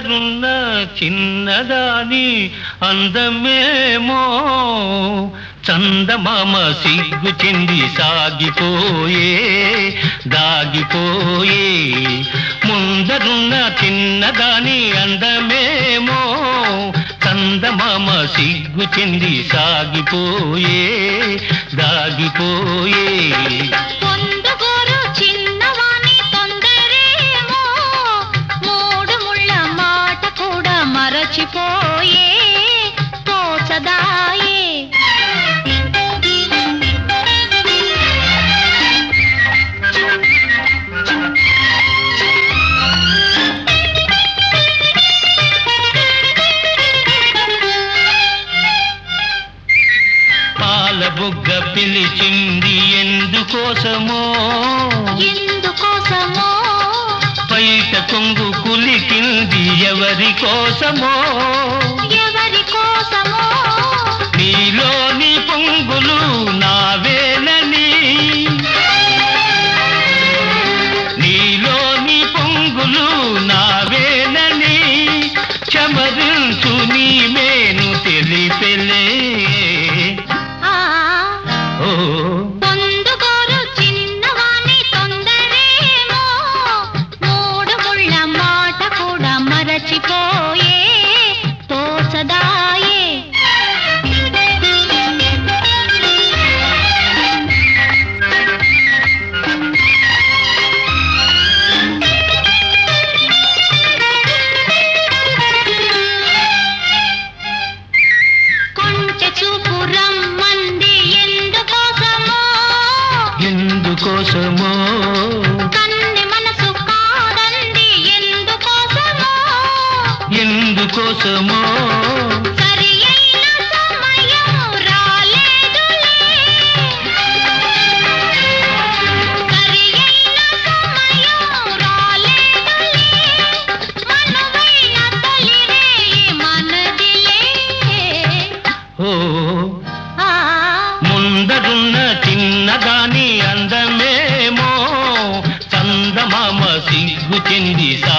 ముందరున్న చిన్నదాని అందమేమో చందమామ సిగ్గు చెంది సాగిపోయే దాగిపోయే ముందరున్న చిన్నదాని అందమేమో చందమామ సిగ్గు చెంది సాగిపోయే దాగిపోయే పొందుగోరు చిన్నవాని తొందరేమో మూడు ముళ్ళ మాట కూడా మరచిపోయే తోచదాయే పాల బుగ్గ పిలిచింది ఎందుకోసమో ఎందుకోసమో బయట కొంగు కులికింది ఎవరి కోసమో ఎవరి కోసమో నీలోని పొంగులు నావేనని నీలోని పొంగులు నావేనని చమరించు నీ మేను తెలిపెలే ఆ ఓ పొందుగోరు చిన్నవాని తొందరేమో మూడు ముళ్ళ మాట కూడా మరచిపోయే తోచదాయే కొంచె చూపు రమ్మంది ఎందుకోసమో ఎందుకోసమో కన్నె మనసు కాదంది ఎందుకోసమో ఎందుకోసమో సరి అయిన సమయం రాలేదులే సరి అయిన సమయం రాలేదులే మనువైన తొలి రేయి మనదిలే ఓ ఆ ముందరున్న చిన్నదాని అందమేమో చందమామ సిగ్గు చెంది